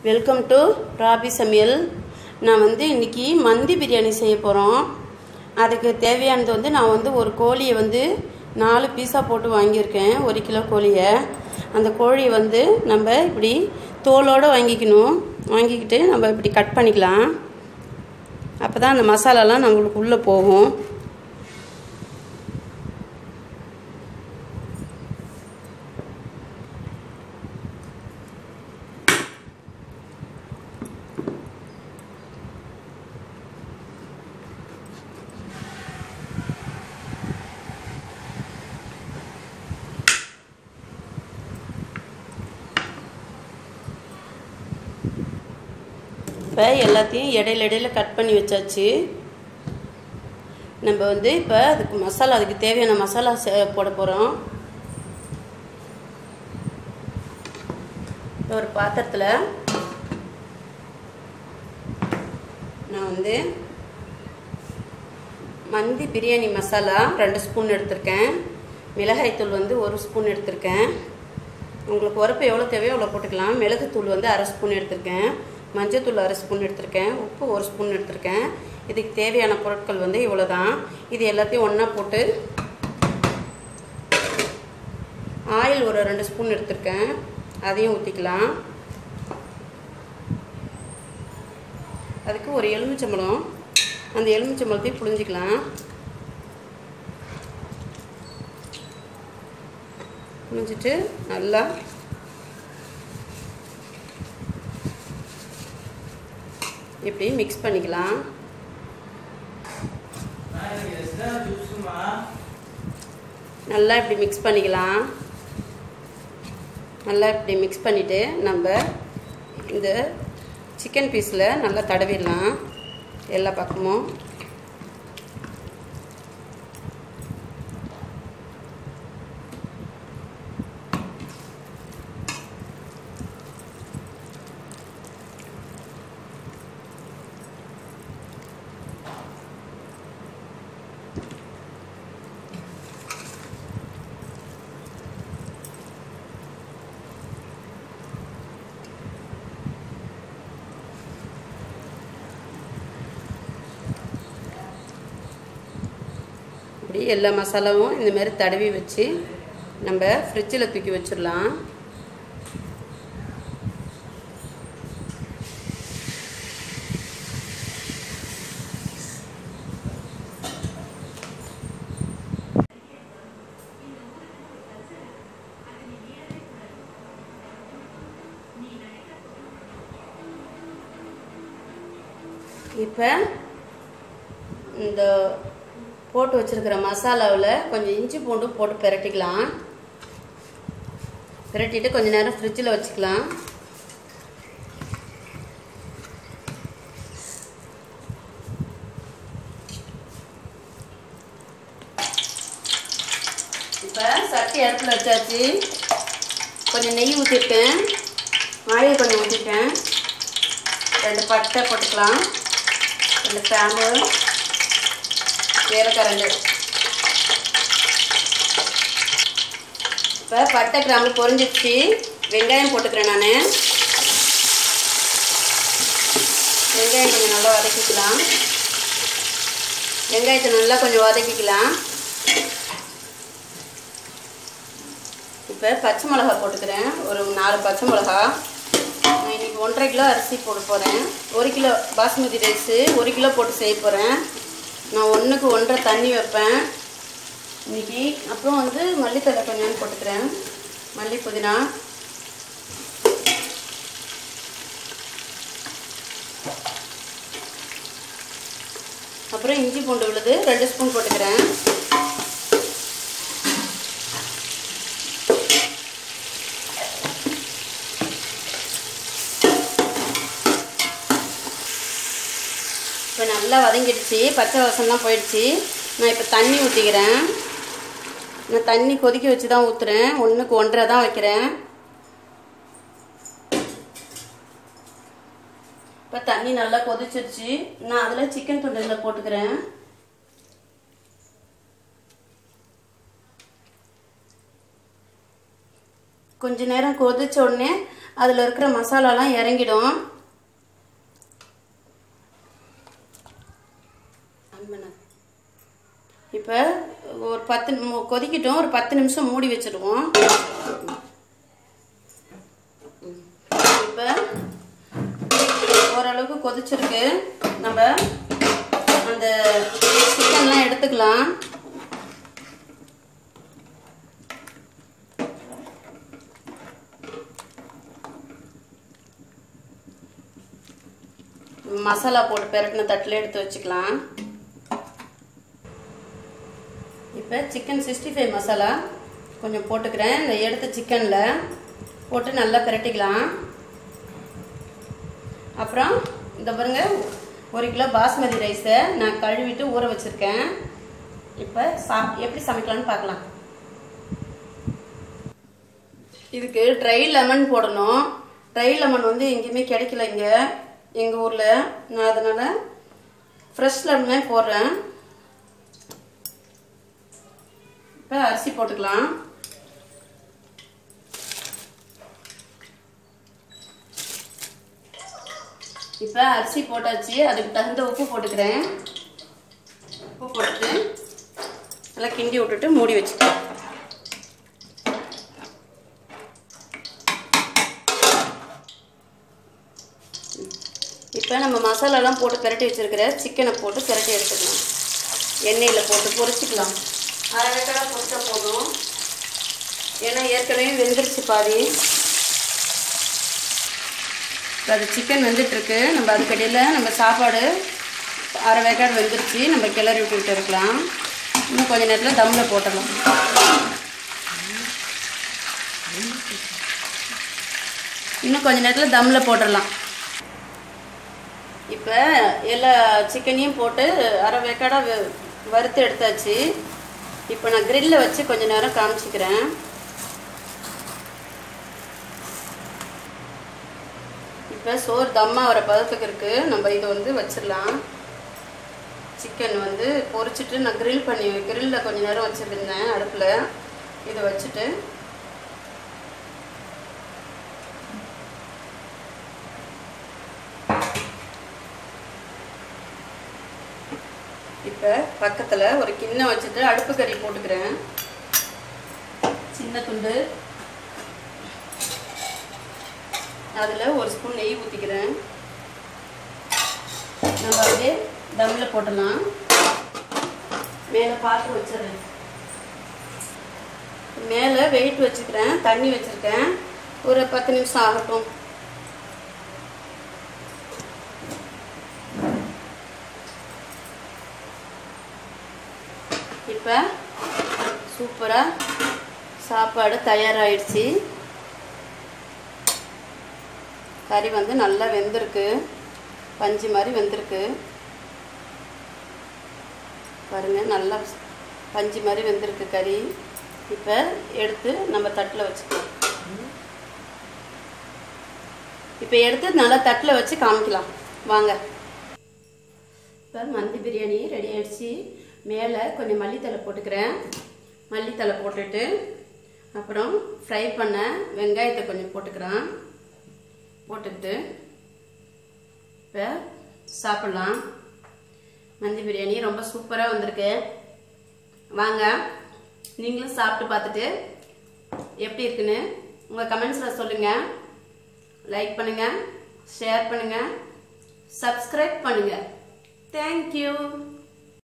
welcome to rabi சமையல் நான் வந்து இன்னைக்கு மந்தி பிரியாணி செய்ய போகிறோம் அதுக்கு தேவையானது வந்து நான் வந்து ஒரு கோழியை வந்து நாலு பீஸாக போட்டு வாங்கியிருக்கேன் ஒரு கிலோ கோழியை அந்த கோழியை வந்து நம்ம இப்படி தோலோடு வாங்கிக்கணும் வாங்கிக்கிட்டு நம்ம இப்படி கட் பண்ணிக்கலாம் அப்போ தான் அந்த மசாலாலாம் நம்மளுக்கு உள்ளே போகும் இப்போ எல்லாத்தையும் இடையில இடையில கட் பண்ணி வச்சாச்சு நம்ம வந்து இப்போ அதுக்கு மசாலா அதுக்கு தேவையான மசாலா சே- போட போகிறோம் ஒரு பாத்திரத்தில் நான் வந்து மந்தி பிரியாணி மசாலா ரெண்டு ஸ்பூன் எடுத்திருக்கேன் மிளகாய்த்தூள் வந்து ஒரு ஸ்பூன் எடுத்திருக்கேன் உங்களுக்கு உரப்பு எவ்வளோ தேவையோ அவ்வளோ போட்டுக்கலாம் மிளகுத்தூள் வந்து அரை ஸ்பூன் எடுத்திருக்கேன் மஞ்சத்தூள் அரை ஸ்பூன் எடுத்திருக்கேன் உப்பு ஒரு ஸ்பூன் எடுத்திருக்கேன் இதுக்கு தேவையான பொருட்கள் வந்து இவ்வளோ தான் இது எல்லாத்தையும் ஒன்றா போட்டு ஆயில் ஒரு ரெண்டு ஸ்பூன் எடுத்திருக்கேன் அதையும் ஊற்றிக்கலாம் அதுக்கு ஒரு எலுமிச்சம்பழம் அந்த எலுமிச்சம்பழத்தையும் புழிஞ்சிக்கலாம் புழிஞ்சிட்டு நல்லா இப்படி மிக்ஸ் பண்ணிக்கலாம் நல்லா இப்படி மிக்ஸ் பண்ணிக்கலாம் நல்லா இப்படி மிக்ஸ் பண்ணிவிட்டு நம்ம இந்த சிக்கன் பீஸில் நல்லா தடவிடலாம் எல்லா பக்கமும் இப்படி எல்லா மசாலாவும் இந்த மாதிரி தடவி வச்சு நம்ம ஃப்ரிட்ஜில் தூக்கி வச்சிடலாம் இப்போ இந்த போட்டு வச்சிருக்கிற மசாலாவில் கொஞ்சம் இஞ்சி பூண்டு போட்டு பிரட்டிக்கலாம் பிரட்டிட்டு கொஞ்ச நேரம் ஃப்ரிட்ஜில் வச்சுக்கலாம் இப்போ சட்டி இடத்துல வச்சாச்சு கொஞ்சம் நெய் ஊற்றிருக்கேன் ஆயில் கொஞ்சம் ஊற்றிருக்கேன் ரெண்டு பட்டை போட்டுக்கலாம் ரெண்டு கிராம்பு ஏலக்காய் ரெண்டு இப்போ பட்டை கிராம்பு பொரிஞ்சிடுச்சு வெங்காயம் போட்டுக்கிறேன் நான் வெங்காயம் கொஞ்சம் நல்லா வதக்கிக்கலாம் வெங்காயத்தை நல்லா கொஞ்சம் வதக்கிக்கலாம் இப்போ பச்சை மிளகா போட்டுக்கிறேன் ஒரு நாலு பச்சை மிளகா நான் இன்னைக்கு ஒன்றரை கிலோ அரிசி போட போகிறேன் ஒரு கிலோ பாஸ்மதி ரைஸு ஒரு கிலோ போட்டு செய்ய போகிறேன் நான் ஒன்றுக்கு ஒன்றரை தண்ணி வைப்பேன் இன்னைக்கு அப்புறம் வந்து மல்லித்தலை கொஞ்சம் போட்டுக்கிறேன் மல்லி புதினா அப்புறம் இஞ்சி பூண்டு விழுது ரெண்டு ஸ்பூன் போட்டுக்கிறேன் இப்போ நல்லா வதங்கிடுச்சு பச்சை வாசம்லாம் போயிடுச்சு நான் இப்போ தண்ணி ஊற்றிக்கிறேன் நான் தண்ணி கொதிக்க வச்சு தான் ஊற்றுறேன் ஒன்றுக்கு ஒன்றரை தான் வைக்கிறேன் இப்போ தண்ணி நல்லா கொதிச்சிருச்சு நான் அதில் சிக்கன் துண்டுகளை போட்டுக்கிறேன் கொஞ்ச நேரம் கொதிச்ச உடனே அதில் இருக்கிற மசாலாலாம் இறங்கிடும் இப்போ ஒரு பத்து மு- கொதிக்கட்டும் ஒரு பத்து நிமிஷம் மூடி வச்சிடுவோம் இப்போ ஓரளவுக்கு கொதிச்சிருக்கு நம்ம அந்த சிக்கன்லாம் எடுத்துக்கலாம் மசாலா போட்டு பெரட்டின தட்டில் எடுத்து வச்சுக்கலாம் இப்போ சிக்கன் சிக்ஸ்டி ஃபைவ் மசாலா கொஞ்சம் போட்டுக்கிறேன் இந்த எடுத்த சிக்கனில் போட்டு நல்லா பிரட்டிக்கலாம் அப்புறம் இந்த பாருங்க ஒரு கிலோ பாஸ்மதி ரைஸை நான் கழுவிட்டு ஊற வச்சுருக்கேன் இப்போ சா எப்படி சமைக்கலாம்னு பார்க்கலாம் இதுக்கு ட்ரை லெமன் போடணும் ட்ரை லெமன் வந்து எங்கேயுமே கிடைக்கல இங்கே எங்கள் ஊரில் நான் அதனால் ஃப்ரெஷ் லெமனே போடுறேன் இப்போ அரிசி போட்டுக்கலாம் இப்போ அரிசி போட்டாச்சு அதுக்கு தகுந்த உப்பு போட்டுக்கிறேன் உப்பு போட்டுட்டு நல்லா கிண்டி விட்டுட்டு மூடி வச்சுக்கலாம் இப்போ நம்ம மசாலாலாம் போட்டு பிரட்டி வச்சிருக்கிற சிக்கனை போட்டு பிரட்டி எடுத்துக்கலாம் எண்ணெயில் போட்டு பொரிச்சிக்கலாம் அரை வேக்காடாக பொரிச்சா போதும் ஏன்னா ஏற்கனவே வெந்துருச்சு பாதி இப்போ அது சிக்கன் வெந்துட்டுருக்கு நம்ம அதுக்கடியில் நம்ம சாப்பாடு அரை வேக்காடு வெந்துருச்சு நம்ம கிளறி விட்டுக்கிட்டு இருக்கலாம் இன்னும் கொஞ்ச நேரத்தில் தம்மில் போட்டுடலாம் இன்னும் கொஞ்ச நேரத்தில் தம்மில் போட்டுடலாம் இப்போ எல்லா சிக்கனையும் போட்டு அரை வேக்காடாக வெ- வறுத்து எடுத்தாச்சு இப்போ நான் கிரில்ல வச்சு கொஞ்ச நேரம் காமிச்சிக்கிறேன் இப்போ சோறு தம்மா வர பதத்துக்கு இருக்கு நம்ம இதை வந்து வச்சிடலாம் சிக்கன் வந்து பொரிச்சிட்டு நான் grill பண்ணி கிரில்ல கொஞ்ச நேரம் வச்சுருந்தேன் அடுப்பில் இதை வச்சுட்டு இப்போ பக்கத்தில் ஒரு கிண்ணம் வச்சுட்டு அடுப்பு கறி போட்டுக்கிறேன் சின்ன துண்டு அதில் ஒரு ஸ்பூன் நெய் ஊற்றிக்கிறேன் நம்ம அப்படியே தம்மில் போட்டலாம் மேலே பாத்திரம் வச்சிடுறேன் மேலே வெயிட் வச்சுக்கிறேன் தண்ணி வச்சுருக்கேன் ஒரு பத்து நிமிஷம் ஆகட்டும் இப்போ சூப்பராக சாப்பாடு தயாராகிடுச்சு கறி வந்து நல்லா வெந்திருக்கு பஞ்சு மாதிரி வெந்திருக்கு பாருங்க நல்லா பஞ்சு மாதிரி வெந்திருக்கு கறி இப்போ எடுத்து நம்ம தட்டில் வச்சுக்கலாம் இப்போ எடுத்து நல்லா தட்டில் வச்சு காமிக்கலாம் வாங்க இப்போ மந்தி பிரியாணி ரெடி ஆயிடுச்சு மேலே கொஞ்சம் மல்லித்தலை போட்டுக்கிறேன் மல்லித்தலை போட்டுட்டு அப்புறம் ஃப்ரை பண்ண வெங்காயத்தை கொஞ்சம் போட்டுக்கிறேன் போட்டுக்கிட்டு இப்போ சாப்பிட்லாம் மந்தி பிரியாணி ரொம்ப சூப்பராக வந்திருக்கு வாங்க நீங்களும் சாப்பிட்டு பார்த்துட்டு எப்படி இருக்குன்னு உங்கள் கமெண்ட்ஸில் சொல்லுங்கள் லைக் பண்ணுங்கள் ஷேர் பண்ணுங்கள் சப்ஸ்கிரைப் பண்ணுங்கள் தேங்க்யூ